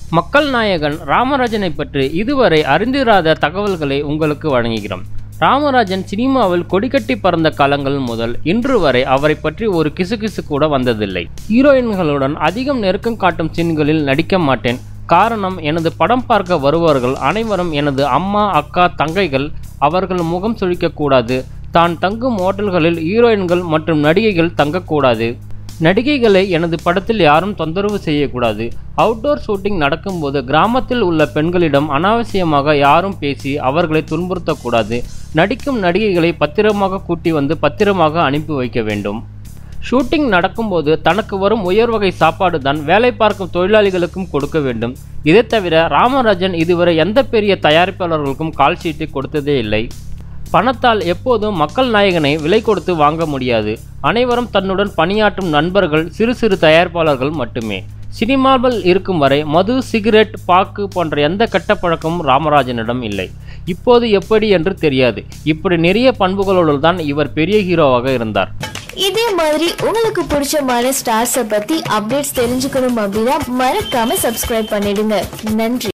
மக்கள் நாயகன் ராமராஜனை பற்றி இதுவரை அறிந்திராத தகவல்களை உங்களுக்கு வழங்குகிறோம் ராமராஜன் சினிமாவில் கொடிகட்டி பறந்த காலங்கள் முதல் இன்று வரை அவரை பற்றி ஒரு கிசுகிசு கூட வந்ததில்லை ஹீரோயின்களுடன் அதிகம் நெருக்கம் காட்டும் சீன்களில் நடிக்க மாட்டேன் காரணம் எனது படம் பார்க்க வருபவர்கள் அனைவரும் எனது அம்மா அக்கா தங்கைகள் அவர்கள் முகம் சுழிக்கக்கூடாது தான் தங்கும் ஹோட்டல்களில் ஹீரோயின்கள் மற்றும் நடிகைகள் தங்கக்கூடாது நடிகைகளை எனது படத்தில் யாரும் தொந்தரவு செய்யக்கூடாது அவுட்டோர் ஷூட்டிங் நடக்கும்போது கிராமத்தில் உள்ள பெண்களிடம் அனாவசியமாக யாரும் பேசி அவர்களை துன்புறுத்தக்கூடாது நடிக்கும் நடிகைகளை பத்திரமாக கூட்டி வந்து பத்திரமாக அனுப்பி வைக்க வேண்டும் ஷூட்டிங் நடக்கும்போது தனக்கு வரும் உயர் வகை சாப்பாடு தான் வேலை பார்க்கும் தொழிலாளிகளுக்கும் கொடுக்க வேண்டும் இதை தவிர ராமராஜன் இதுவரை எந்த பெரிய தயாரிப்பாளர்களுக்கும் கால் ஷீட்டை கொடுத்ததே இல்லை பணத்தால் எப்போதும் மக்கள் நாயகனை விலை கொடுத்து வாங்க முடியாது அனைவரும் தன்னுடன் பணியாற்றும் நண்பர்கள் சிறு சிறு தயாரிப்பாளர்கள் மட்டுமே சினிமாவில் இருக்கும் வரை மது சிகரெட் பாக்கு போன்ற எந்த கெட்ட பழக்கமும் ராமராஜனிடம் இல்லை இப்போது எப்படி என்று தெரியாது இப்படி நிறைய பண்புகளோடு தான் இவர் பெரிய ஹீரோவாக இருந்தார் இதே மாதிரி உங்களுக்கு பிடிச்சமான ஸ்டார்ஸை பத்தி அப்டேட்ஸ் தெரிஞ்சுக்கணும் அப்படின்னா மறக்காம சப்ஸ்கிரைப் பண்ணிடுங்க நன்றி